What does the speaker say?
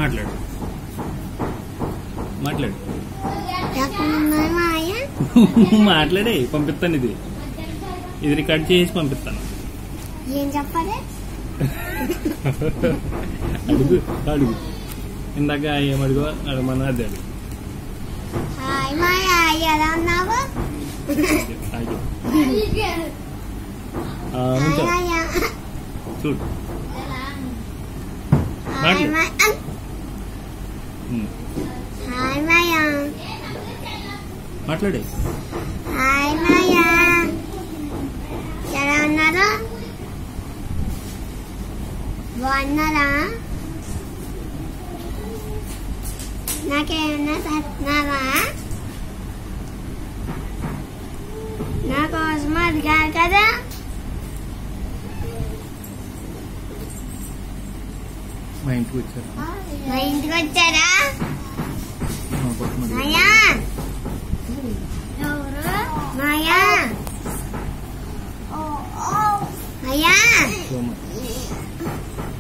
మాట్లాడు మాట్లాడు ఎక్కడున్నాయి మాయ మాట్లాడే పంపిస్తాను ఇది ఇది కట్ చేసి పంపిస్తాను ఏం చెప్పాలి అడుగు అడుగు ఇందాక ఏమడుగు అడగమన్నా అది అడుగు హాయ్ మాయ ఎలా ఉన్నావు ఆగు. ఆ, హాయ్ నుంచో. మాయ చూడు హాయ్ మాట్లాడు. మాయ ఉమ్. హాయ్ మాయ మాట్లాడే హాయ్ మాయ ఎలా ఉన్నారు బాగున్నారా నాకేమన్నా చేస్తున్నావా నా కోసం అడిగారు కదా మా ఇంటికి వచ్చారు మా ఇంటికి వచ్చారా మా కోసం అడిగారు. మాయా మాయా మాయా సోమ.